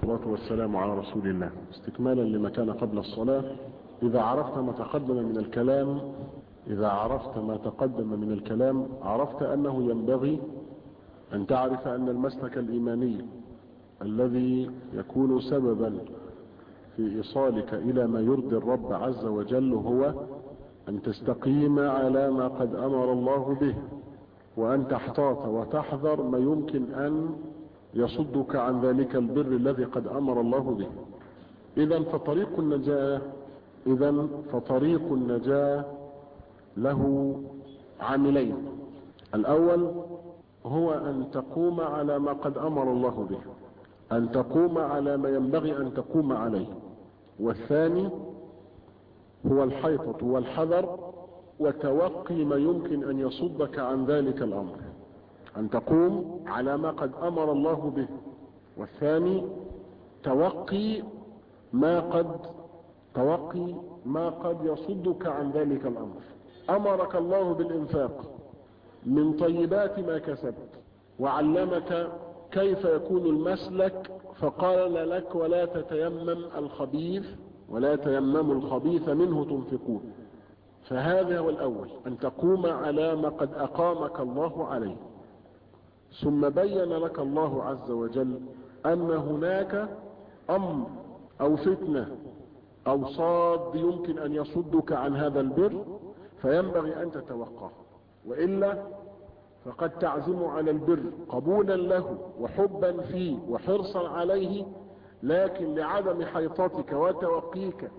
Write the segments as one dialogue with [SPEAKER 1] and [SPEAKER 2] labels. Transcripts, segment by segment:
[SPEAKER 1] والصلاة والسلام على رسول الله استكمالا لما كان قبل الصلاة إذا عرفت ما تقدم من الكلام إذا عرفت ما تقدم من الكلام عرفت أنه ينبغي أن تعرف أن المسلك الإيماني الذي يكون سببا في إيصالك إلى ما يرضي الرب عز وجل هو أن تستقيم على ما قد أمر الله به وأن تحتاط وتحذر ما يمكن أن يصدك عن ذلك البر الذي قد أمر الله به إذا فطريق النجاة إذا فطريق النجاة له عاملين الأول هو أن تقوم على ما قد أمر الله به أن تقوم على ما ينبغي أن تقوم عليه والثاني هو الحيطة والحذر وتوقي ما يمكن أن يصدك عن ذلك الأمر أن تقوم على ما قد أمر الله به والثاني توقي ما قد توقي ما قد يصدك عن ذلك الأمر أمرك الله بالإنفاق من طيبات ما كسبت وعلمك كيف يكون المسلك فقال لك ولا تتيمم الخبيث ولا تيمموا الخبيث منه تنفقون فهذا هو الأول أن تقوم على ما قد أقامك الله عليه ثم بين لك الله عز وجل أن هناك أمر أو فتنة أو صاد يمكن أن يصدك عن هذا البر فينبغي أن تتوقاه وإلا فقد تعزم على البر قبولا له وحبا فيه وحرصا عليه لكن لعدم حيطتك وتوقيك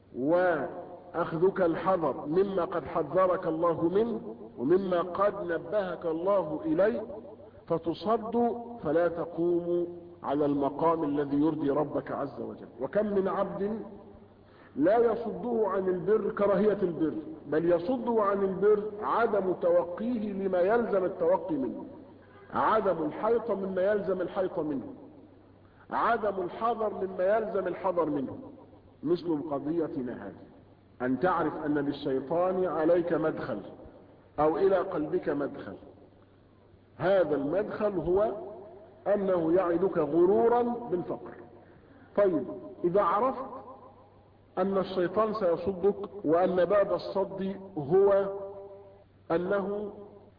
[SPEAKER 1] وأخذك الحذر مما قد حذرك الله منه ومما قد نبهك الله إليه فتصد فلا تقوم على المقام الذي يرضي ربك عز وجل وكم من عبد لا يصده عن البر كراهية البر بل يصده عن البر عدم توقيه لما يلزم التوقي منه عدم الحيطة مما يلزم الحيطة منه عدم الحذر مما يلزم الحذر منه مثل قضيتنا هذه أن تعرف أن للشيطان عليك مدخل أو إلى قلبك مدخل هذا المدخل هو أنه يعدك غرورا بالفقر طيب إذا عرفت أن الشيطان سيصدك وأن باب الصد هو أنه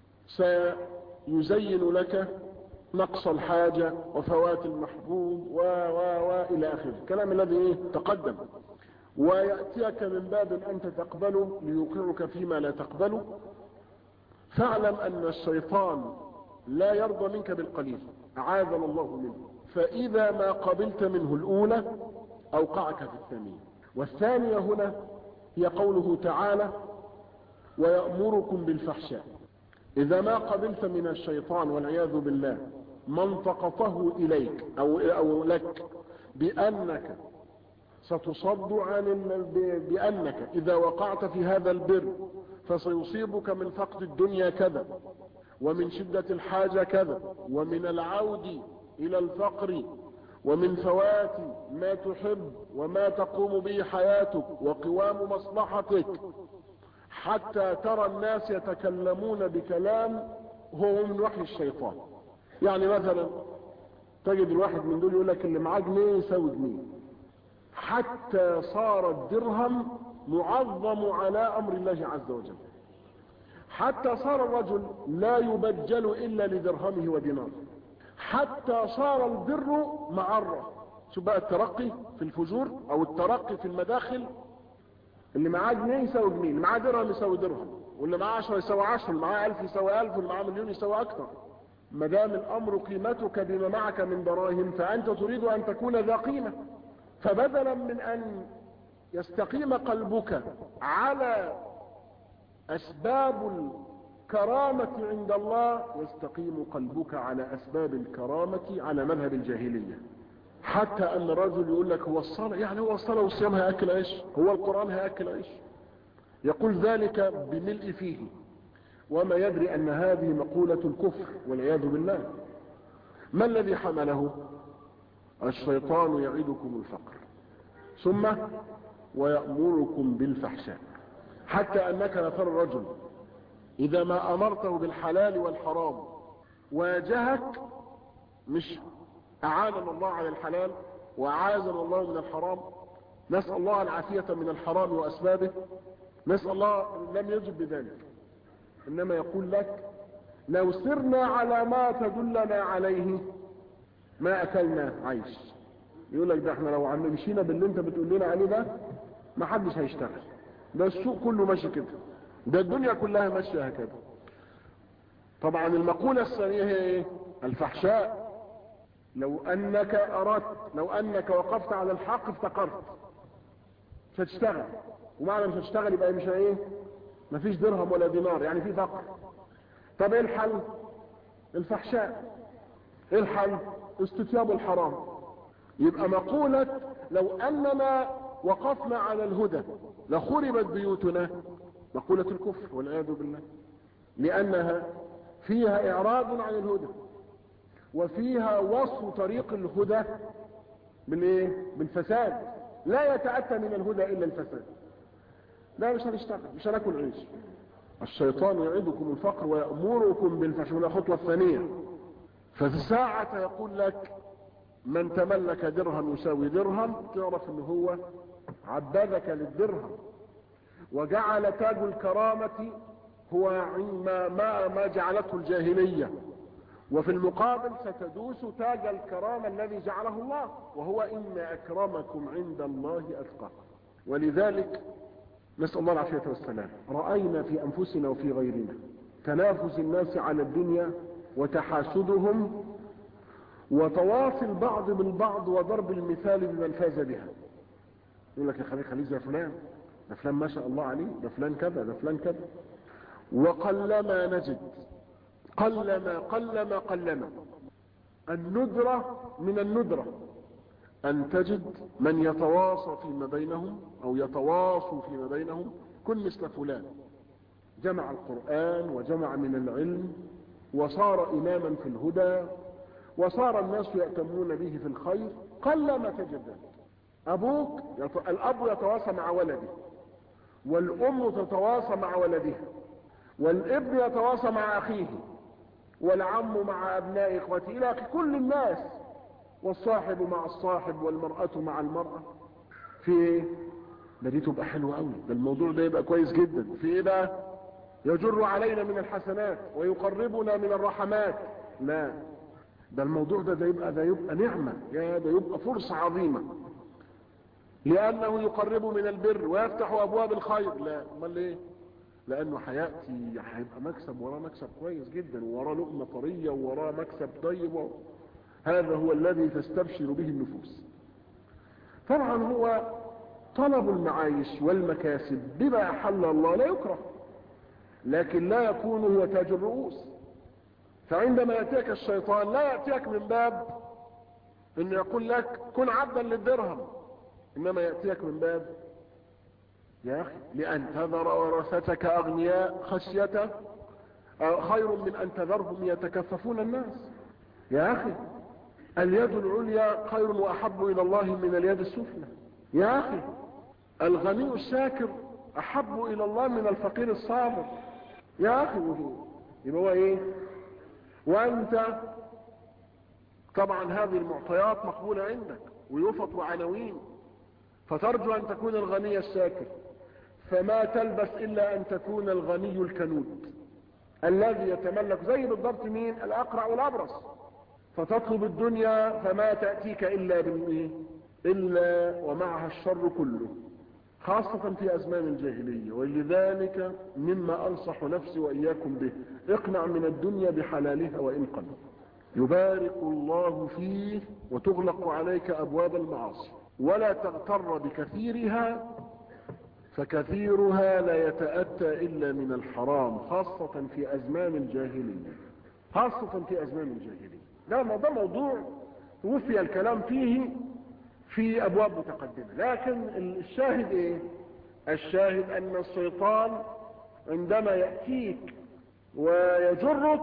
[SPEAKER 1] سيزين لك نقص الحاجة وفوات المحبوب و و و إلى آخره الكلام الذي إيه تقدم ويأتيك من باب أنت تقبله ليوقعك فيما لا تقبله فاعلم أن الشيطان لا يرضى منك بالقليل أعاذنا الله منه فإذا ما قبلت منه الأولى أوقعك في الثانية والثانية هنا هي قوله تعالى ويأمركم بالفحشاء إذا ما قبلت من الشيطان والعياذ بالله منطقته إليك أو, أو لك بأنك ستصد عن بأنك إذا وقعت في هذا البر فسيصيبك من فقد الدنيا كذا ومن شدة الحاجة كذا ومن العود إلى الفقر ومن فوات ما تحب وما تقوم به حياتك وقوام مصلحتك حتى ترى الناس يتكلمون بكلام هو من وحي الشيطان يعني مثلا تجد الواحد من دول يقول لك اللي معاه جنيه يساوي جنيه حتى صار الدرهم معظم على امر الله عز وجل حتى صار الرجل لا يبجل الا لدرهمه وديناره حتى صار البر معرة شو بقى الترقي في الفجور او الترقي في المداخل اللي معاه جنيه يساوي جنيه اللي معاه درهم يساوي درهم واللي معاه 10 يساوي 10 اللي معاه 1000 يساوي 1000 واللي معاه مليون يساوي اكثر ما دام الامر قيمتك بما معك من دراهم فانت تريد ان تكون ذا قيمه فبدلا من ان يستقيم قلبك على اسباب الكرامة عند الله يستقيم قلبك على اسباب الكرامة على مذهب الجاهلية حتى ان الرجل يقول لك هو الصلاة يعني هو الصلاة والصيام هيأكل عيش هو القرآن هيأكل عيش يقول ذلك بملء فيه وما يدري ان هذه مقولة الكفر والعياذ بالله ما الذي حمله الشيطان يعدكم الفقر ثم ويأمركم بالفحشاء حتى انك لترى الرجل اذا ما امرته بالحلال والحرام واجهك مش اعاننا الله على الحلال وأعاذنا الله من الحرام نسأل الله العافية من الحرام وأسبابه نسأل الله لم يجب بذلك إنما يقول لك لو سرنا على ما تدلنا عليه ما أكلنا عيش يقول لك ده احنا لو عم مشينا باللي انت بتقول لنا عليه ده ما حدش هيشتغل ده السوق كله ماشي كده ده الدنيا كلها ماشيه هكذا طبعا المقولة الثانية هي ايه الفحشاء لو انك اردت لو انك وقفت على الحق افتقرت مش هتشتغل ومعنى مش هتشتغل يبقى مش ايه مفيش درهم ولا دينار يعني في فقر طب ايه الحل الفحشاء ايه الحل استتياب الحرام يبقى مقولة لو اننا وقفنا على الهدى لخربت بيوتنا مقولة الكفر والعياذ بالله لانها فيها اعراض عن الهدى وفيها وصف طريق الهدى بالايه بالفساد لا يتأتى من الهدى الا الفساد لا مش هنشتغل مش هناكل عيش الشيطان يعدكم الفقر ويأمركم بالفحشاء الخطوة الثانية ففي ساعة يقول لك من تملك درهم يساوي درهم تعرف ان هو عبدك للدرهم وجعل تاج الكرامة هو ما, ما, ما جعلته الجاهلية وفي المقابل ستدوس تاج الكرامة الذي جعله الله وهو إن أكرمكم عند الله أتقاكم ولذلك نسأل الله العافية والسلام رأينا في أنفسنا وفي غيرنا تنافس الناس على الدنيا وتحاسدهم وتواصي البعض بالبعض وضرب المثال بمن فاز بها يقول لك يا خليل خليل زي فلان ده فلان ما شاء الله عليه ده فلان كذا ده فلان كذا وقلما نجد قلما قلما قلما الندرة من الندرة أن تجد من يتواصى فيما بينهم أو يتواصوا فيما بينهم كن مثل فلان جمع القرآن وجمع من العلم وصار إماما في الهدى وصار الناس يأتمون به في الخير قلما تجد ذلك أبوك يت... الأب يتواصى مع ولده والأم تتواصى مع ولدها والابن يتواصى مع أخيه والعم مع أبناء إخوته إلى كل الناس والصاحب مع الصاحب والمرأة مع المرأة في ايه ده دي تبقى حلوة قوي ده الموضوع ده يبقى كويس جدا في ايه بقى يجر علينا من الحسنات ويقربنا من الرحمات لا ده الموضوع ده ده يبقى ده يبقى نعمة يا ده يبقى فرصة عظيمة لأنه يقرب من البر ويفتح أبواب الخير لا امال ايه لأنه هيأتي هيبقى مكسب وراه مكسب كويس جدا ووراه لقمة طرية ووراه مكسب طيب و... هذا هو الذي تستبشر به النفوس طبعا هو طلب المعايش والمكاسب بما أحل الله لا يكره لكن لا يكون هو تاج الرؤوس فعندما يأتيك الشيطان لا يأتيك من باب انه يقول لك كن عبدا للدرهم انما يأتيك من باب يا اخي لان تذر ورثتك اغنياء خشية خير من ان تذرهم يتكففون الناس يا اخي اليد العليا خير واحب الى الله من اليد السفلى يا اخي الغني الشاكر احب الى الله من الفقير الصابر يا اخي يبقى هو ايه وانت طبعا هذه المعطيات مقبولة عندك ويفط وعناوين فترجو ان تكون الغني الشاكر فما تلبس الا ان تكون الغني الكنود الذي يتملك زي بالضبط مين الاقرع والابرص فتطلب الدنيا فما تأتيك الا بالايه الا ومعها الشر كله خاصة في ازمان الجاهلية ولذلك مما انصح نفسي واياكم به اقنع من الدنيا بحلالها وان قل يبارك الله فيه وتغلق عليك ابواب المعاصي ولا تغتر بكثيرها فكثيرها لا يتأتى إلا من الحرام خاصة في أزمان الجاهلية خاصة في أزمان الجاهلية ده ده موضوع توفي الكلام فيه في أبواب متقدمة لكن الشاهد إيه الشاهد أن الشيطان عندما يأتيك ويجرك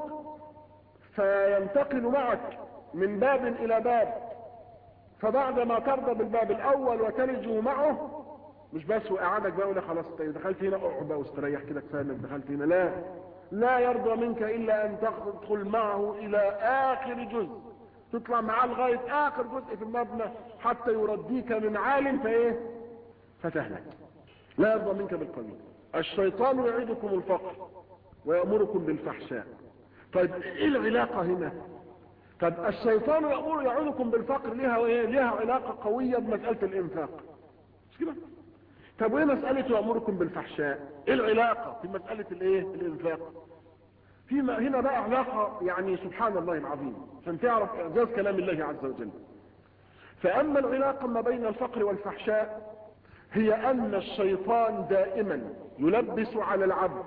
[SPEAKER 1] فينتقل معك من باب إلى باب فبعدما ترضى بالباب الأول وتلجه معه مش بس وقعدك بقى ولا خلاص انت دخلت هنا اقعد بقى واستريح كده كفايه انك دخلت هنا لا لا يرضى منك الا ان تدخل معه الى اخر جزء تطلع معاه لغاية اخر جزء في المبنى حتى يرديك من عال فايه فتهلك لا يرضى منك بالقليل الشيطان يعيدكم الفقر ويأمركم بالفحشاء طيب ايه العلاقة هنا طب الشيطان يأمر يعودكم بالفقر لها وايه لها علاقة قوية بمسألة الانفاق مش كده طب وايه مسألة يأمركم بالفحشاء ايه العلاقة في مسألة الايه الانفاق في هنا بقى علاقة يعني سبحان الله العظيم عشان تعرف اعجاز كلام الله عز وجل فاما العلاقة ما بين الفقر والفحشاء هي ان الشيطان دائما يلبس على العبد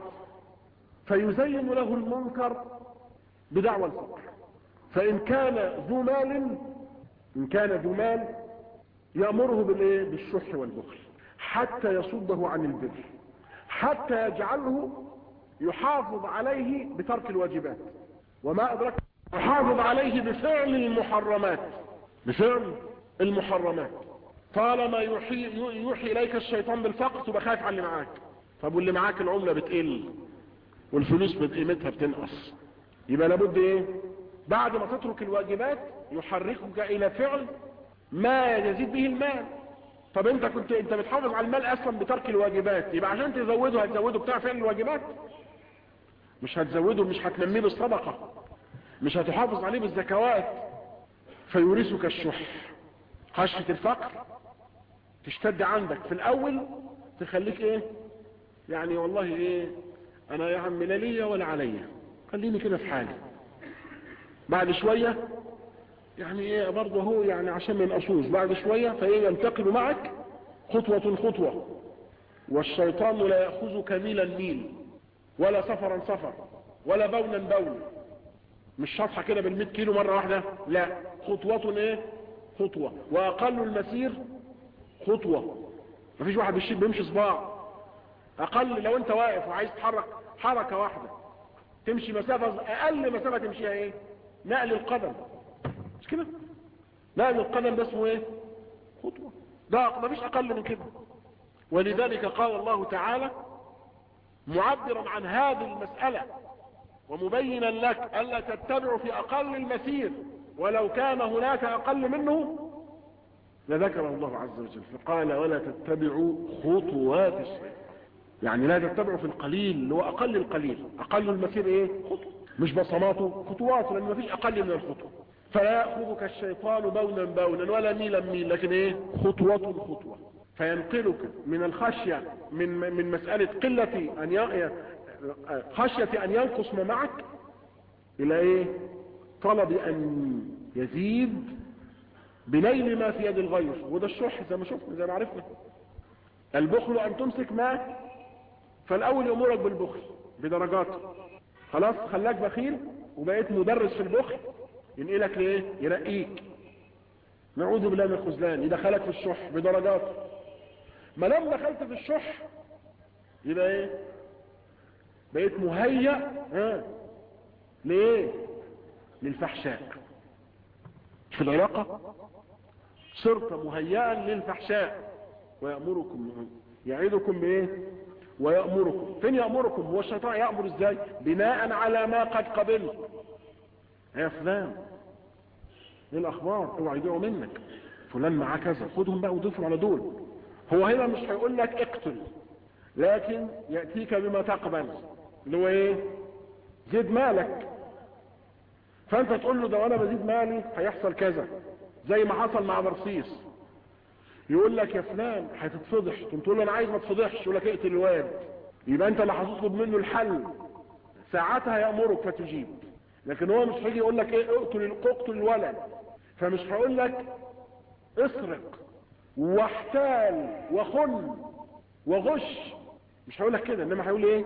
[SPEAKER 1] فيزين له المنكر بدعوى الفقر فان كان ذو مال ان كان ذو مال يأمره بالايه بالشح والبخل حتى يصده عن البر حتى يجعله يحافظ عليه بترك الواجبات وما أدرك يحافظ عليه بفعل المحرمات بفعل المحرمات طالما يوحي, يوحي إليك الشيطان بالفقر تبقى خايف على اللي معاك طب واللي معاك العملة بتقل والفلوس قيمتها بتنقص يبقى لابد ايه بعد ما تترك الواجبات يحركك الى فعل ما يزيد به المال طب انت كنت انت بتحافظ على المال اصلا بترك الواجبات يبقى عشان تزوده هتزوده بتاع فعل الواجبات مش هتزوده مش هتنميه بالصدقة مش هتحافظ عليه بالزكوات فيورثك الشح خشية الفقر تشتد عندك في الاول تخليك ايه يعني والله ايه انا يا عم لا ليا ولا عليا خليني كده في حالي بعد شوية يعني ايه برضه هو يعني عشان ما ينقصوش بعد شوية فايه ينتقل معك خطوة خطوة والشيطان لا يأخذك ميلا ميل ولا سفرا سفر ولا بونا بون مش شطحة كده بالمئة كيلو مرة واحدة لا خطوة ايه خطوة واقل المسير خطوة مفيش واحد بالشيء بيمشي صباع اقل لو انت واقف وعايز تحرك حركة واحدة تمشي مسافة اقل مسافة تمشيها ايه نقل القدم مش كده نقل القدم ده اسمه ايه خطوة ده مفيش اقل من كده ولذلك قال الله تعالى معبرا عن هذه المسألة ومبينا لك ألا تتبع في أقل المسير ولو كان هناك أقل منه لذكر الله عز وجل فقال ولا تتبعوا خطوات الشيطان يعني لا تتبعوا في القليل اللي هو أقل القليل أقل المسير إيه خطوة مش بصماته خطوات لأن مفيش أقل من الخطوة فلا يأخذك الشيطان بونا بونا ولا ميلا ميل لكن إيه خطوة خطوة فينقلك من الخشية من من مسألة قلة أن ي... خشية أن ينقص ما معك إلى إيه طلب أن يزيد بنيل ما في يد الغير وده الشح زي ما شفنا زي ما عرفنا البخل أن تمسك ما فالأول يأمرك بالبخل بدرجات خلاص خلاك بخيل وبقيت مدرس في البخل ينقلك لإيه يرقيك نعوذ بالله من الخذلان يدخلك في الشح بدرجات ما لم دخلت في الشح يبقى ايه بقيت مهيأ ها ليه للفحشاء في العلاقة صرت مهيئا للفحشاء ويأمركم يعيدكم بايه ويأمركم فين يأمركم هو الشيطان يأمر ازاي بناء على ما قد قبلت يا فلان ايه الاخبار اوعى يضيعوا منك فلان معاه كذا خدهم بقى وضيفوا على دول هو هنا مش هيقول لك اقتل لكن يأتيك بما تقبل اللي هو ايه زيد مالك فانت تقول له ده وانا بزيد مالي هيحصل كذا زي ما حصل مع برصيص يقول لك يا فلان هتتفضح تقول له انا عايز ما تفضحش يقول لك اقتل الواد يبقى انت اللي هتطلب منه الحل ساعتها يامرك فتجيب لكن هو مش هيجي يقول لك ايه اقتل اقتل الولد فمش هيقول لك اسرق واحتال وخن وغش مش هيقول لك كده انما هيقول ايه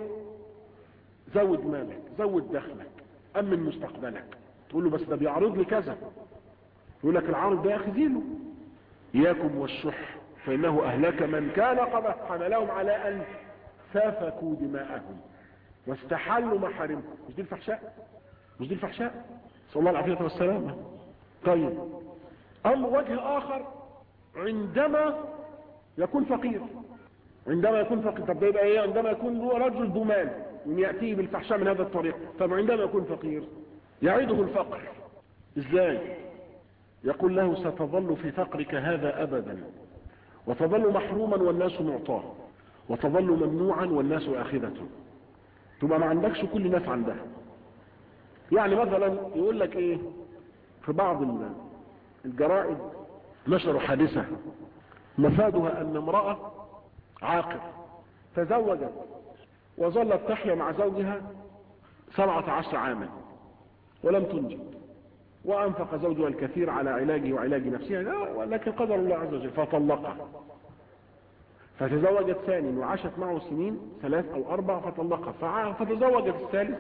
[SPEAKER 1] زود مالك زود دخلك امن مستقبلك تقول له بس ده بيعرض لي كذا يقول لك العرض ده اخذيله اياكم والشح فانه اهلك من كان قد حملهم على ان سفكوا دماءهم واستحلوا محارمهم مش دي الفحشاء مش دي الفحشاء صلى الله العافيه والسلامه طيب امر وجه اخر عندما يكون فقير عندما يكون فقير طب ده يبقى ايه عندما يكون رجل ذو مال ياتيه بالفحشاء من هذا الطريق طب عندما يكون فقير يعيده الفقر ازاي يقول له ستظل في فقرك هذا أبدا وتظل محروما والناس معطاه وتظل ممنوعا والناس آخذته تبقى ما عندكش كل الناس عندها يعني مثلا يقول لك ايه في بعض الجرائد نشروا حادثة مفادها ان امرأة عاقر تزوجت وظلت تحيا مع زوجها سبعة عشر عاما ولم تنجب وانفق زوجها الكثير على علاجه وعلاج نفسها ولكن قدر الله عز وجل فطلقها فتزوجت ثاني وعاشت معه سنين ثلاث او اربع فطلقها فتزوجت الثالث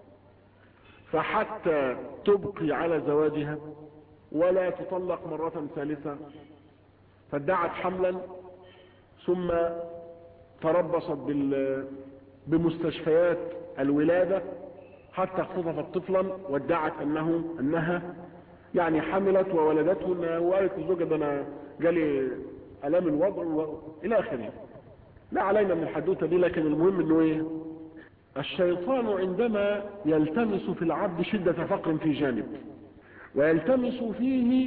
[SPEAKER 1] فحتى تبقي على زواجها ولا تطلق مرة ثالثة فادعت حملا ثم تربصت بال بمستشفيات الولادة حتى اختطفت طفلا وادعت انه انها يعني حملت وولدته وقالت لزوجها ده انا جالي الام الوضع و... الى اخره لا علينا من الحدوته دي لكن المهم انه ايه الشيطان عندما يلتمس في العبد شدة فقر في جانب ويلتمس فيه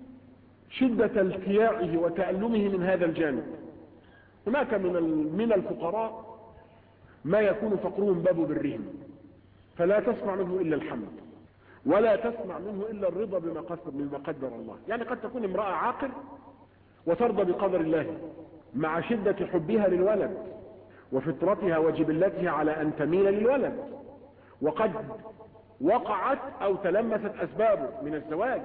[SPEAKER 1] شدة التياعه وتألمه من هذا الجانب هناك من من الفقراء ما يكون فقرهم باب برهم فلا تسمع منه إلا الحمد ولا تسمع منه إلا الرضا بما قدر, بما قدر الله يعني قد تكون امرأة عاقل وترضى بقدر الله مع شدة حبها للولد وفطرتها وجبلتها على أن تميل للولد وقد وقعت أو تلمست أسبابه من الزواج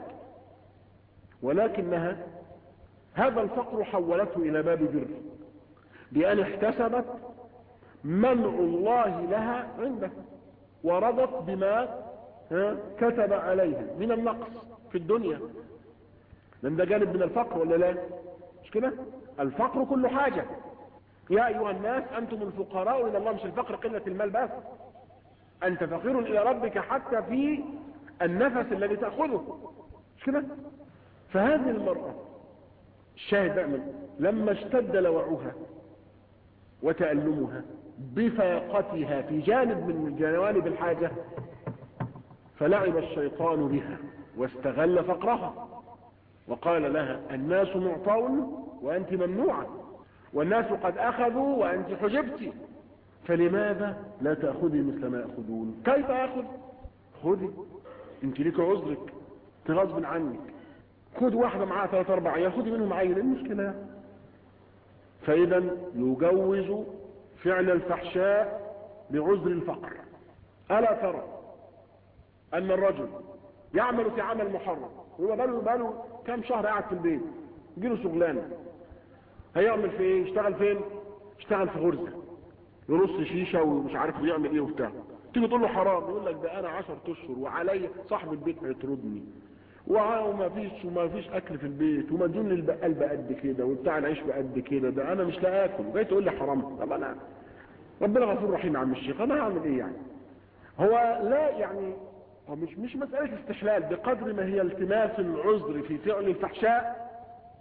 [SPEAKER 1] ولكنها هذا الفقر حولته إلى باب بر بأن احتسبت منع الله لها عنده ورضت بما كتب عليها من النقص في الدنيا لان ده جانب من الفقر ولا لا مش كده الفقر كل حاجة يا ايها الناس انتم الفقراء الى الله مش الفقر قلة المال بس انت فقير الى ربك حتى في النفس الذي تأخذه مش كده فهذه المرأة الشاهد بقى لما اشتد لوعها وتألمها بفاقتها في جانب من جوانب الحاجة فلعب الشيطان بها واستغل فقرها وقال لها الناس معطون وأنت ممنوعة والناس قد أخذوا وأنت حجبت فلماذا لا تأخذي مثل ما يأخذون كيف أخذ خذي انت لك عذرك غصب عنك خذ واحدة معاها ثلاثة أربع عيال خذي منهم عيل ايه المشكلة فإذا يجوز فعل الفحشاء بعذر الفقر ألا ترى أن الرجل يعمل في عمل محرم هو باله باله كام شهر قاعد في البيت يجيله شغلانه هيعمل في ايه يشتغل فين يشتغل في غرزه يرص شيشه ومش عارف يعمل ايه وبتاع تيجي تقول له حرام يقول لك ده انا 10 اشهر وعلي صاحب البيت هيطردني وما فيش وما فيش اكل في البيت ومديون للبقال بقد كده وبتاع العيش بقد كده ده انا مش لا اكل جاي تقول لي حرام طب انا ربنا غفور رحيم يا عم الشيخ انا هعمل ايه يعني هو لا يعني هو مش مش مساله استحلال بقدر ما هي التماس العذر في فعل الفحشاء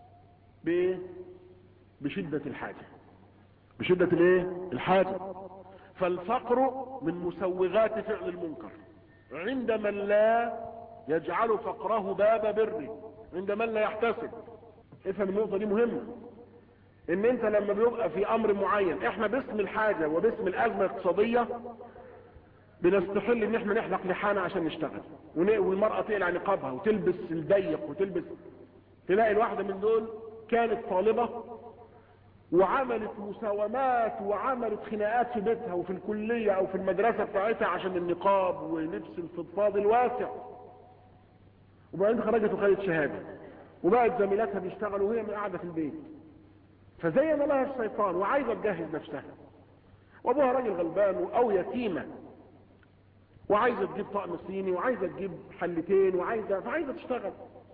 [SPEAKER 1] ب بشده الحاجه بشده الايه الحاجه فالفقر من مسوغات فعل المنكر عند من لا يجعل فقره باب بره عند من لا يحتسب افهم النقطه دي مهمه ان انت لما بيبقى في امر معين احنا باسم الحاجه وباسم الازمه الاقتصاديه بنستحل ان احنا نحلق لحانا عشان نشتغل والمراه تقلع نقابها وتلبس الضيق وتلبس تلاقي الواحده من دول كانت طالبه وعملت مساومات وعملت خناقات في بيتها وفي الكليه او في المدرسه بتاعتها عشان النقاب ولبس الفضفاض الواسع وبعدين خرجت وخدت شهاده وبقت زميلاتها بيشتغلوا وهي قاعده في البيت فزين لها الشيطان وعايزه تجهز نفسها وابوها راجل غلبان او يتيمه وعايزه تجيب طقم صيني وعايزه تجيب حلتين وعايزه فعايزه تشتغل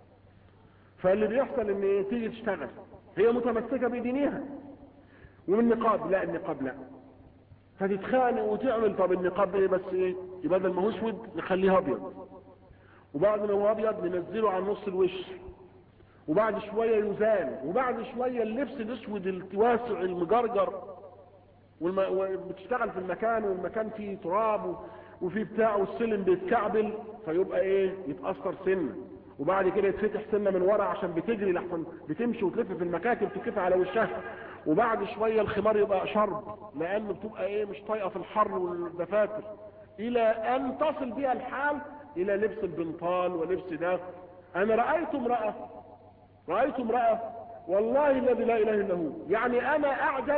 [SPEAKER 1] فاللي بيحصل ان ايه تيجي تشتغل هي متمسكه بدينها ومن نقاب لا النقاب لا فتتخانق وتعمل طب النقاب ايه بس ايه بدل ما هو اسود نخليه ابيض وبعد ما هو ابيض ننزله على نص الوش وبعد شوية يزال وبعد شوية اللبس الاسود الواسع المجرجر والم... وبتشتغل في المكان والمكان فيه تراب وفيه بتاع والسلم بيتكعبل فيبقى ايه يتأثر سنة وبعد كده يتفتح سنه من ورا عشان بتجري لحسن بتمشي وتلف في المكاتب تكف على وشها وبعد شويه الخمار يبقى شرب لانه بتبقى ايه مش طايقه في الحر والدفاتر الى ان تصل بها الحال الى لبس البنطال ولبس ده انا رايت امراه رايت امراه والله الذي لا اله الا هو يعني انا اعجز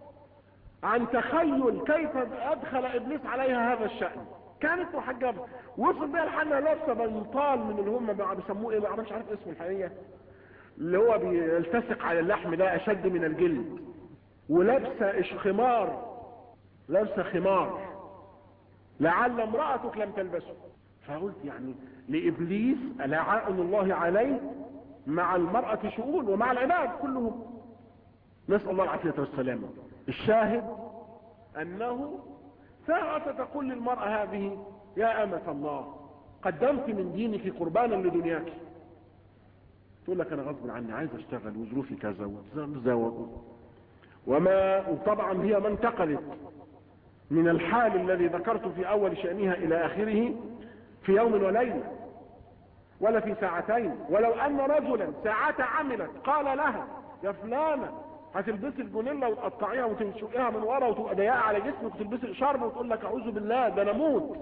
[SPEAKER 1] عن تخيل كيف ادخل ابليس عليها هذا الشأن كانت محجبة وصل بيها الحال لابسه بنطال من اللي هم بيسموه ايه ما مش عارف اسمه الحقيقة اللي هو بيلتصق على اللحم ده اشد من الجلد ولابسه خمار لابسه خمار لعل امرأتك لم تلبسه فقلت يعني لابليس لعائن الله عليه مع المرأة شؤون ومع العباد كلهم نسأل الله العافية والسلامة الشاهد انه ساعة تقول للمرأة هذه يا امة الله قدمت من دينك قربانا لدنياك تقول لك انا غصب عني عايز اشتغل وظروفي كذا وتزوج وما وطبعا هي ما انتقلت من الحال الذي ذكرت في اول شأنها الى اخره في يوم وليلة ولا في ساعتين ولو ان رجلا ساعة عملت قال لها يا فلانة هتلبسي الجونيلا وتقطعيها وتنشقيها من ورا وتبقى ضيقه على جسمك وتلبسي شرب وتقول لك اعوذ بالله ده انا اموت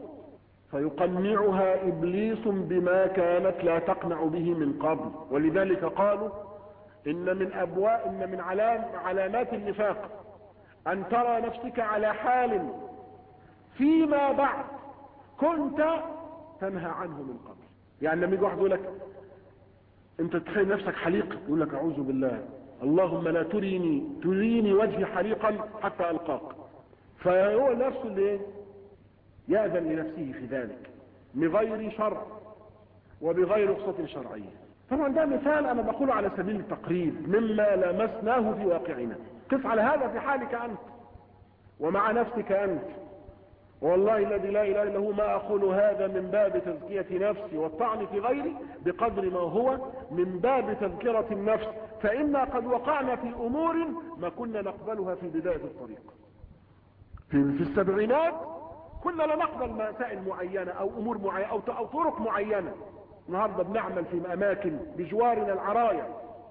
[SPEAKER 1] فيقنعها ابليس بما كانت لا تقنع به من قبل ولذلك قالوا ان من ابواب ان من علام علامات النفاق ان ترى نفسك على حال فيما بعد كنت تنهى عنه من قبل يعني لما يجي واحد يقول لك انت تخيل نفسك حليق يقول لك اعوذ بالله اللهم لا تريني تريني وجهي حريقا حتى القاك فهو نفسه اللي يأذن لنفسه في ذلك بغير شرع وبغير رخصة شرعية طبعا ده مثال انا بقوله على سبيل التقريب مما لمسناه في واقعنا قف على هذا في حالك انت ومع نفسك انت والله الذي لا اله الا هو ما اقول هذا من باب تزكية نفسي والطعن في غيري بقدر ما هو من باب تذكرة النفس فإنا قد وقعنا في امور ما كنا نقبلها في بداية الطريق في, في السبعينات كنا لا نقبل مسائل معينة او امور معينة او, أو طرق معينة النهاردة بنعمل في اماكن بجوارنا العرايا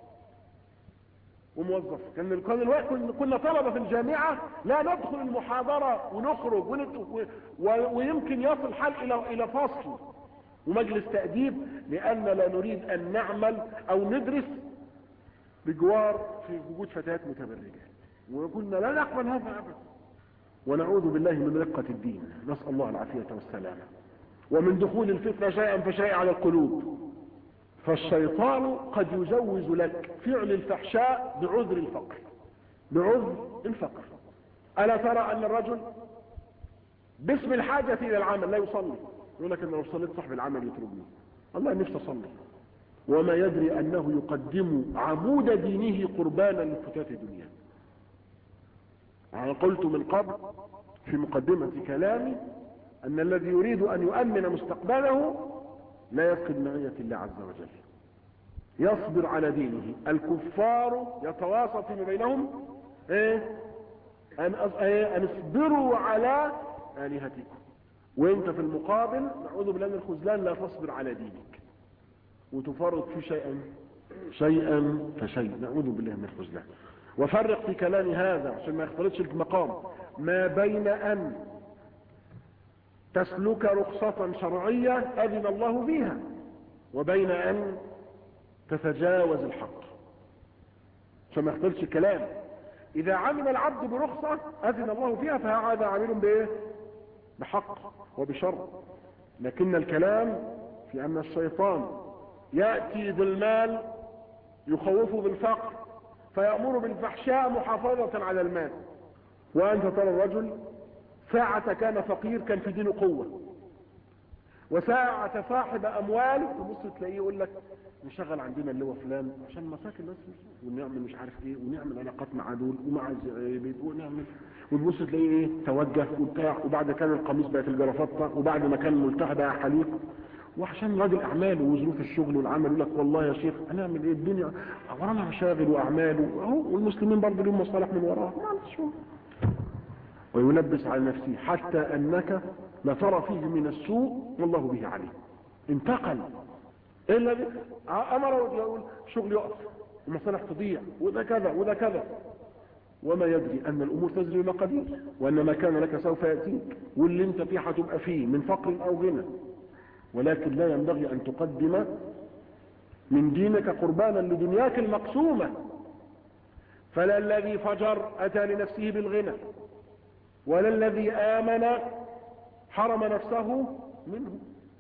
[SPEAKER 1] وموظف كان كان الوقت كنا طلبة في الجامعة لا ندخل المحاضرة ونخرج ويمكن يصل حال الى الى فصل ومجلس تأديب لأن لا نريد أن نعمل أو ندرس بجوار في وجود فتاة متبرجات وقلنا لا نقبل هذا أبدا ونعوذ بالله من رقة الدين نسأل الله العافية والسلامة ومن دخول الفتنة شيئا فشيء على القلوب فالشيطان قد يجوز لك فعل الفحشاء بعذر الفقر بعذر الفقر ألا ترى أن الرجل باسم الحاجة إلى العمل لا يصلي يقول لك أن لو صليت صاحب العمل يطردني الله نفسه صلي وما يدري أنه يقدم عمود دينه قربانا لفتاة دنيا أنا قلت من قبل في مقدمة كلامي أن الذي يريد أن يؤمن مستقبله لا يفقد معية الله عز وجل يصبر على دينه الكفار يتواصل فيما بينهم ايه ان, ايه أن اصبروا على آلهتكم وانت في المقابل نعوذ بالله من الخذلان لا تصبر على دينك وتفرط في شيئا شيئا فشيء نعوذ بالله من الخذلان وفرق في كلام هذا عشان ما يختلطش المقام ما بين ان تسلك رخصة شرعية اذن الله فيها وبين ان تتجاوز الحق عشان ما يختلطش الكلام اذا عمل العبد برخصة اذن الله فيها فهذا عامل بايه بحق وبشر لكن الكلام في ان الشيطان يأتي بالمال يخوفه بالفقر فيأمر بالفحشاء محافظة على المال وأنت ترى الرجل ساعة كان فقير كان في دينه قوة وساعة صاحب أموال تبص تلاقيه يقول لك نشغل عندنا اللي هو فلان عشان مساكن بس ونعمل مش عارف ايه ونعمل علاقات مع دول ومع ونعمل وتبص تلاقيه ايه توجه وبتاع وبعد كان القميص بقت الجرافطه وبعد ما كان الملتحى بقى حليق وعشان راجل اعمال وظروف الشغل والعمل يقول لك والله يا شيخ هنعمل ايه الدنيا ورانا مشاغل واعمال اهو والمسلمين برضه لهم مصالح من وراه ويلبس على نفسه حتى انك لترى فيه من السوء والله به عليم انتقل الا امر يقول شغل يقف المصالح تضيع وده كذا وده كذا وما يدري ان الامور تجري بمقادير وان ما كان لك سوف ياتيك واللي انت فيه هتبقى فيه من فقر او غنى ولكن لا ينبغي ان تقدم من دينك قربانا لدنياك المقسومه فلا الذي فجر اتى لنفسه بالغنى ولا الذي امن حرم نفسه منه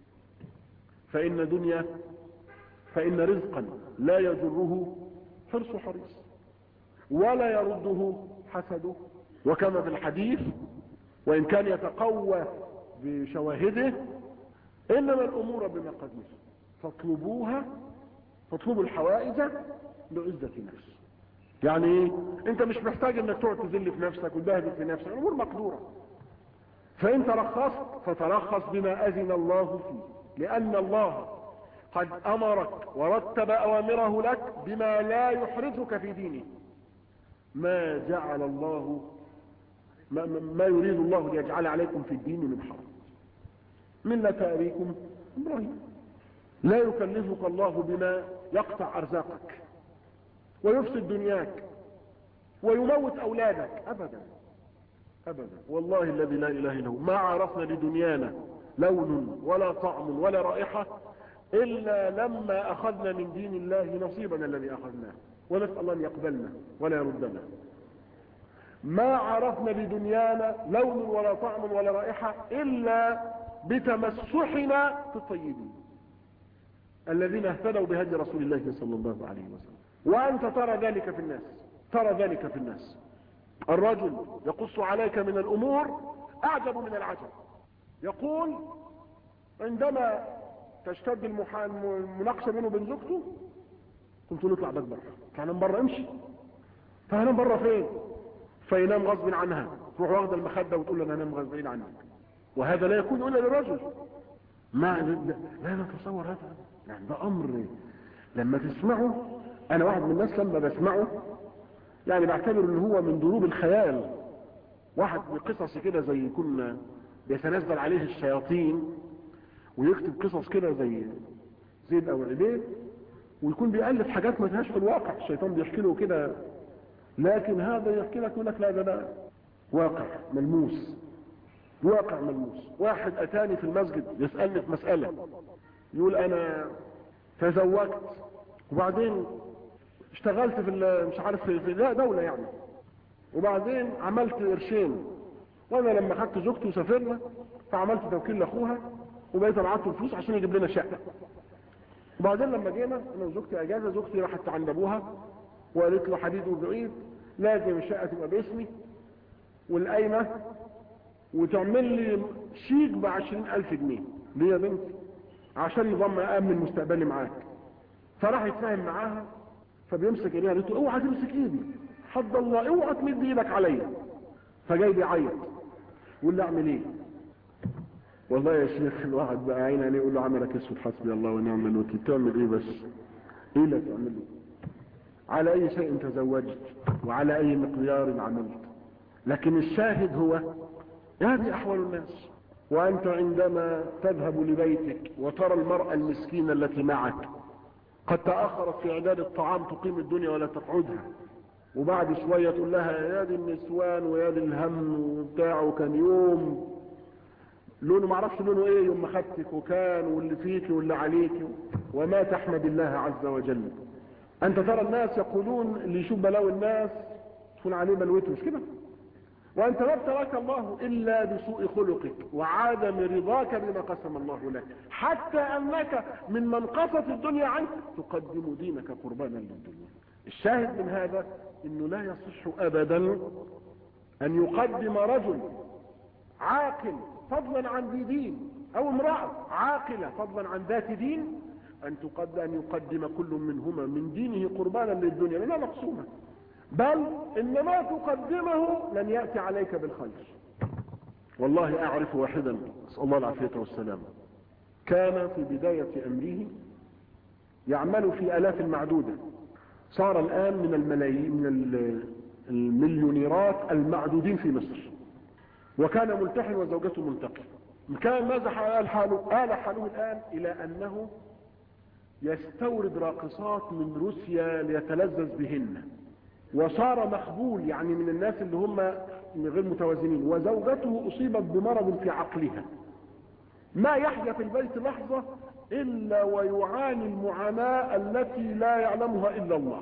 [SPEAKER 1] فان دنيا فان رزقا لا يجره حرص حريص ولا يرده حسده وكما في الحديث وإن كان يتقوى بشواهده إنما الأمور بمقادير فاطلبوها فاطلبوا الحوائج بعزة نفس يعني ايه انت مش محتاج انك تقعد تذل في نفسك وتبهدل في نفسك الامور مقدورة فان ترخصت فترخص بما اذن الله فيه لان الله قد امرك ورتب اوامره لك بما لا يحرجك في دينه ما جعل الله ما, ما يريد الله ليجعل عليكم في الدين من حرج ملة أبيكم إبراهيم لا يكلفك الله بما يقطع أرزاقك ويفسد دنياك ويموت أولادك أبدا أبدا والله الذي لا إله إلا هو ما عرفنا لدنيانا لون ولا طعم ولا رائحة إلا لما أخذنا من دين الله نصيبنا الذي أخذناه ونسأل الله أن يقبلنا ولا يردنا ما عرفنا لدنيانا لون ولا طعم ولا رائحة إلا بتمسحنا في الطيبين الذين اهتدوا بهدي رسول الله صلى الله عليه وسلم وأنت ترى ذلك في الناس ترى ذلك في الناس الرجل يقص عليك من الأمور أعجب من العجب يقول عندما تشتد المناقشة بينه وبين زوجته قلت له اطلع بك بره فهنام بره امشي فهنام بره فين فينام غصب عنها تروح واخده المخده وتقول له انا انام غصب عنك وهذا لا يكون الا للرجل ما لا نتصور هذا يعني ده امر لما تسمعه انا واحد من الناس لما بسمعه يعني بعتبر ان هو من دروب الخيال واحد بقصص كده زي يكون بيتنزل عليه الشياطين ويكتب قصص كده زي زيد او عبيد ويكون بيألف حاجات ما فيهاش في الواقع الشيطان بيحكي له كده لكن هذا يحكي لك يقول لك لا ده ده واقع ملموس واقع ملموس واحد اتاني في المسجد يسألني في مسألة يقول انا تزوجت وبعدين اشتغلت في مش عارف في لا دولة يعني وبعدين عملت قرشين وانا لما خدت زوجتي وسافرنا فعملت توكيل لاخوها وبقيت ابعت له فلوس عشان يجيب لنا شقه وبعدين لما جينا انا وزوجتي اجازه زوجتي راحت عند ابوها وقالت له حديد وبعيد لازم الشقه تبقى باسمي والقايمه وتعمل لي شيك ب 20000 جنيه ليه يا بنتي عشان نظام امن مستقبلي معاك فراح يتفاهم معاها فبيمسك ايديها قالت له اوعى تمسك ايدي حد الله اوعى تمد ايدك عليا فجاي بيعيط يقول لي اعمل ايه والله يا شيخ الواحد بقى عين عليه يقول له عملك اسود حسبي الله ونعم الوكيل تعمل ايه بس ايه اللي تعمله على اي شيء تزوجت وعلى اي مقدار عملت لكن الشاهد هو هذه احوال الناس وانت عندما تذهب لبيتك وترى المرأة المسكينة التي معك قد تأخرت في اعداد الطعام تقيم الدنيا ولا تقعدها وبعد شوية تقول لها يا دي النسوان ويا دي الهم وبتاع وكان يوم لونه معرفش لونه ايه يوم ما خدتك وكان واللي فيك واللي عليك وما تحمد الله عز وجل انت ترى الناس يقولون اللي يشوف بلاوي الناس تكون عليه بلوته مش كده وانت ما ابتلاك الله الا بسوء خلقك وعدم رضاك بما قسم الله لك حتى انك من منقصة الدنيا عنك تقدم دينك قربانا للدنيا الشاهد من هذا انه لا يصح ابدا ان يقدم رجل عاقل فضلا عن ذي دين او امرأة عاقلة فضلا عن ذات دين ان تقدم ان يقدم كل منهما من دينه قربانا للدنيا لا مقسومة بل انما تقدمه لن يأتي عليك بالخير والله اعرف واحدا اسأل الله العافية والسلام كان في بداية امره يعمل في الاف معدودة صار الان من الملايين من المليونيرات المعدودين في مصر وكان ملتحن وزوجته ملتقي كان ماذا حال حاله آل حاله الآن إلى أنه يستورد راقصات من روسيا ليتلذذ بهن وصار مخبول يعني من الناس اللي هم غير متوازنين وزوجته اصيبت بمرض في عقلها ما يحيا في البيت لحظة الا ويعاني المعاناة التي لا يعلمها الا الله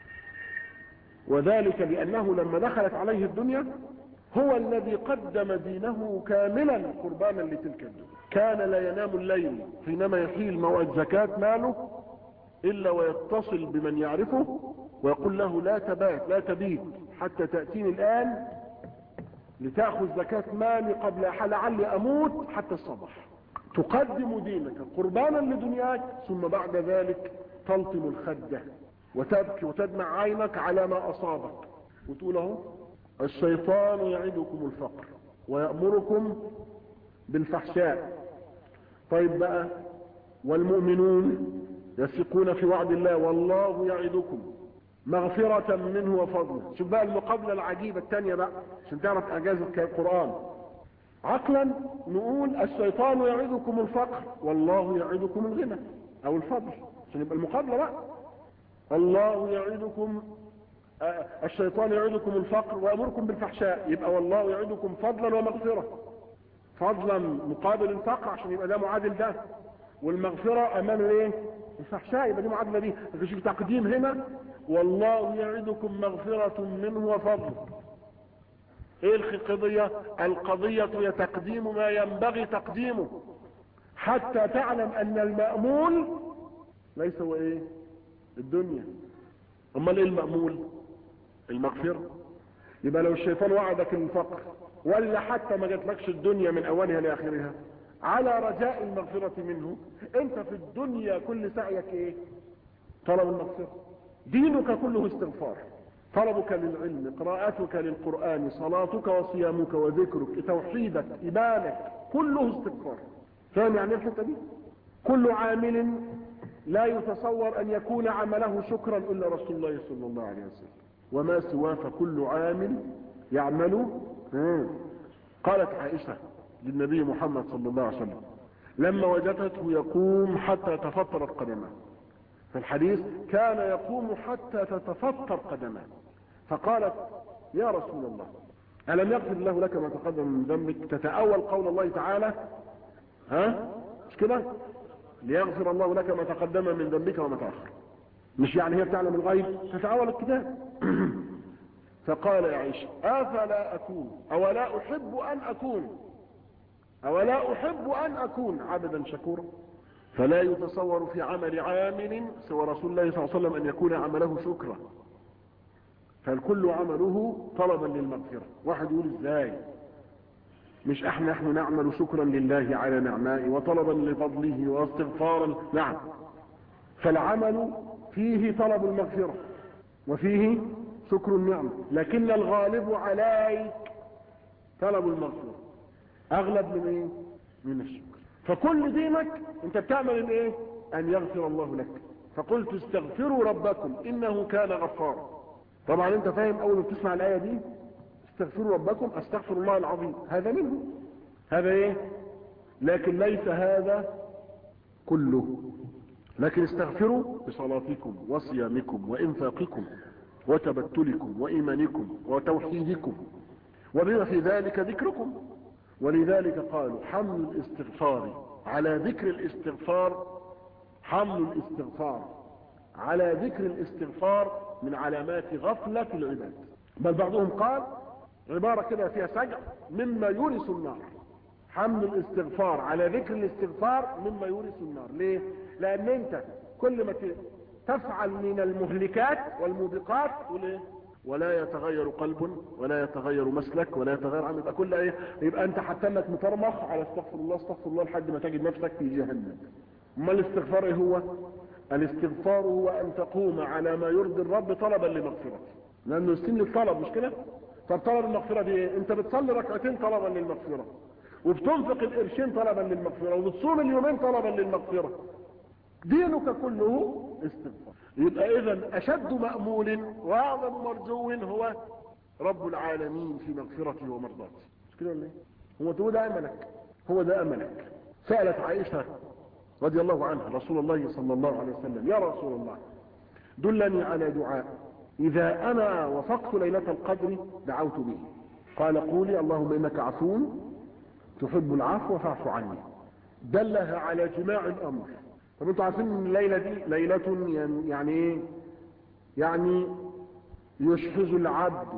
[SPEAKER 1] وذلك لانه لما دخلت عليه الدنيا هو الذي قدم دينه كاملا قربانا لتلك الدنيا كان لا ينام الليل حينما يحيل موعد زكاة ماله الا ويتصل بمن يعرفه ويقول له لا تبات لا تبيت حتى تأتيني الآن لتأخذ زكاة مالي قبل لعلي أموت حتى الصباح تقدم دينك قربانا لدنياك ثم بعد ذلك تلطم الخدة وتبكي وتدمع عينك على ما أصابك وتقول اهو الشيطان يعدكم الفقر ويأمركم بالفحشاء طيب بقى والمؤمنون يثقون في وعد الله والله يعدكم مغفرة منه وفضله شوف بقى المقابلة العجيبة الثانية بقى عشان تعرف اعجاز القرآن عقلا نقول الشيطان يعدكم الفقر والله يعدكم الغنى او الفضل عشان يبقى المقابلة بقى الله يعدكم آه الشيطان يعدكم الفقر ويأمركم بالفحشاء يبقى والله يعدكم فضلا ومغفرة فضلا مقابل الفقر عشان يبقى ده معادل ده والمغفرة امام ايه الفحشاء يبقى دي معادلة دي مفيش تقديم هنا والله يعدكم مغفرة منه وفضل ايه القضية القضية هي تقديم ما ينبغي تقديمه حتى تعلم ان المأمول ليس هو ايه الدنيا امال ايه المأمول المغفرة يبقى لو الشيطان وعدك الفقر ولا حتى ما جاتلكش الدنيا من اولها لاخرها على رجاء المغفرة منه انت في الدنيا كل سعيك ايه طلب المغفرة دينك كله استغفار طلبك للعلم قراءتك للقرآن صلاتك وصيامك وذكرك توحيدك إيمانك كله استغفار فاهم يعني الحتة دي كل عامل لا يتصور أن يكون عمله شكرا إلا رسول الله صلى الله عليه وسلم وما سواه فكل عامل يعمل قالت عائشة للنبي محمد صلى الله عليه وسلم لما وجدته يقوم حتى تفطرت قدمه في الحديث كان يقوم حتى تتفطر قدماه فقالت يا رسول الله ألم يغفر الله لك ما تقدم من ذنبك تتأول قول الله تعالى ها مش كده ليغفر الله لك ما تقدم من ذنبك وما تأخر مش يعني هي بتعلم الغيب تتأول الكتاب فقال يا عائشة أفلا أكون أولا أحب أن أكون أولا أحب أن أكون عبدا شكورا فلا يتصور في عمل عامل سوى رسول الله صلى الله عليه وسلم أن يكون عمله شكرا فالكل عمله طلبا للمغفرة واحد يقول ازاي مش احنا نحن نعمل شكرا لله على نعمائه وطلبا لفضله واستغفارا نعم فالعمل فيه طلب المغفرة وفيه شكر النعمة لكن الغالب عليك طلب المغفرة اغلب من ايه من الشكر فكل دينك انت بتعمل الايه ان يغفر الله لك فقلت استغفروا ربكم انه كان غفارا طبعا انت فاهم اول ما بتسمع الايه دي استغفروا ربكم استغفر الله العظيم هذا منه هذا ايه لكن ليس هذا كله لكن استغفروا بصلاتكم وصيامكم وانفاقكم وتبتلكم وايمانكم وتوحيدكم وبما في ذلك ذكركم ولذلك قالوا حمل الاستغفار على ذكر الاستغفار حمل الاستغفار على ذكر الاستغفار من علامات غفلة العباد بل بعضهم قال عبارة كده فيها سجع مما يورث النار حمل الاستغفار على ذكر الاستغفار مما يورث النار ليه لان انت كل ما تفعل من المهلكات والموبقات تقول ايه ولا يتغير قلب ولا يتغير مسلك ولا يتغير عمل يبقى كل ايه يبقى انت حتى انك مطرمخ على استغفر الله استغفر الله لحد ما تجد نفسك في جهنم اما الاستغفار ايه هو الاستغفار هو ان تقوم على ما يرضي الرب طلبا لمغفرته لانه يسن الطلب مش كده طب طلب المغفرة دي ايه انت بتصلي ركعتين طلبا للمغفرة وبتنفق القرشين طلبا للمغفرة وبتصوم اليومين طلبا للمغفرة دينك كله استغفار يبقى اذا اشد مأمول واعظم مرجو هو رب العالمين في مغفرته ومرضاته مش كده ولا ايه هو ده املك هو ده املك سألت عائشة رضي الله عنها رسول الله صلى الله عليه وسلم يا رسول الله دلني على دعاء إذا أنا وفقت ليلة القدر دعوت به قال قولي اللهم إنك عفو تحب العفو فاعف عني دلها على جماع الأمر طب انتوا عارفين ان الليلة دي ليلة يعني ايه يعني يشحذ العبد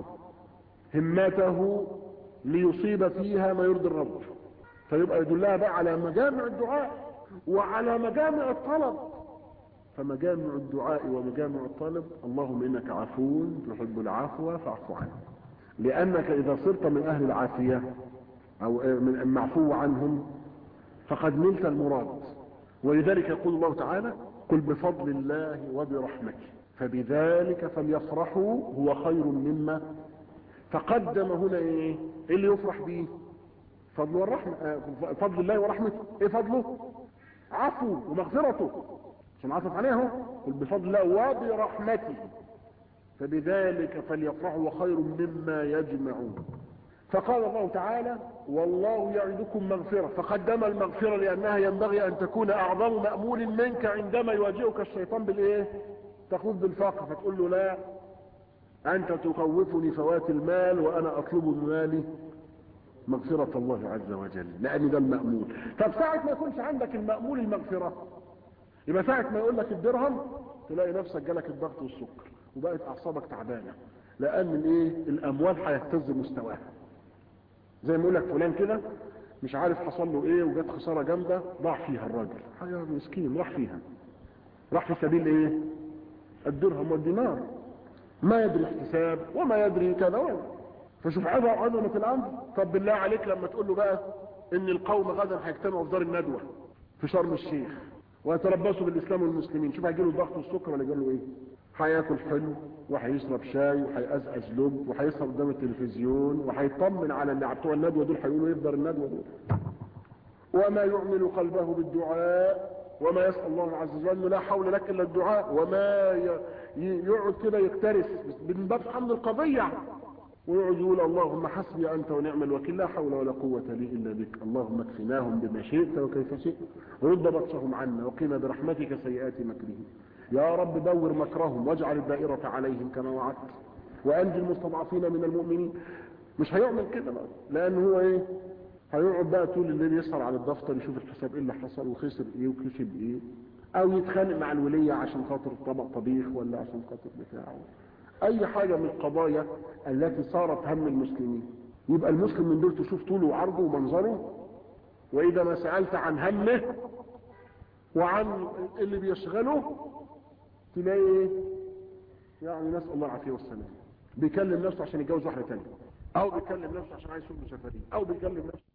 [SPEAKER 1] همته ليصيب فيها ما يرضي الرب فيبقى يدلها بقى على مجامع الدعاء وعلى مجامع الطلب فمجامع الدعاء ومجامع الطلب اللهم انك عفو تحب العفو فاعف عني لانك اذا صرت من اهل العافية او من المعفو عنهم فقد نلت المراد ولذلك يقول الله تعالى قل بفضل الله وبرحمته فبذلك فليفرحوا هو خير مما فقدم هنا ايه ايه اللي يفرح به فضل والرحمة آه فضل الله ورحمته ايه فضله عفو ومغفرته عشان عطف عليه قل بفضل الله وبرحمته فبذلك فليفرحوا خير مما يجمعون فقال الله تعالى والله يعدكم مغفرة فقدم المغفرة لأنها ينبغي أن تكون أعظم مأمول منك عندما يواجهك الشيطان بالإيه تخوف بالفقر فتقول له لا أنت تخوفني فوات المال وأنا أطلب من مالي مغفرة الله عز وجل لأن ده المأمول طب ساعة ما يكونش عندك المأمول المغفرة يبقى ساعة ما يقول لك الدرهم تلاقي نفسك جالك الضغط والسكر وبقت أعصابك تعبانة لأن الإيه الأموال هيهتز مستواها زي ما يقول لك فلان كده مش عارف حصل له ايه وجت خساره جامده ضاع فيها الراجل حاجه مسكين راح فيها راح في سبيل ايه الدرهم والدينار ما يدري احتساب وما يدري كذا ولا فشوف عظمه الامر طب بالله عليك لما تقول له بقى ان القوم غدا هيجتمعوا في دار الندوه في شرم الشيخ ويتربصوا بالاسلام والمسلمين شوف هيجيله الضغط والسكر ولا جاله ايه هياكل حلو وهيشرب شاي وهيقزقز لب وهيسهر قدام التلفزيون وهيطمن على اللي بتوع الندوه دول هيقولوا يفضل الندوه دول وما يعمل قلبه بالدعاء وما يسأل الله عز وجل لا حول لك الا الدعاء وما يقعد كده يكترث من باب حمل القضيه ويقعد يقول اللهم حسبي انت ونعم الوكيل لا حول ولا قوه لي الا بك اللهم اكفناهم بما شئت وكيف شئت ورد بطشهم عنا وقنا برحمتك سيئات مكرهم يا رب دور مكرهم واجعل الدائرة عليهم كما وعدت وأنجي المستضعفين من المؤمنين مش هيعمل كده بقى لأن هو إيه هيقعد بقى طول الليل يسهر على الدفتر يشوف الحساب إيه اللي حصل وخسر إيه وكسب إيه أو يتخانق مع الولية عشان خاطر طبق طبيخ ولا عشان خاطر بتاعه أي حاجة من القضايا التي صارت هم المسلمين يبقى المسلم من دول تشوف طوله وعرضه ومنظره وإذا ما سألت عن همه وعن اللي بيشغله تلاقي ايه يعني نسأل الله العافية والسلام بيكلم نفسه عشان يتجوز واحدة تانية او بيكلم نفسه عشان عايز يسوق مسافرين او بيكلم نفسه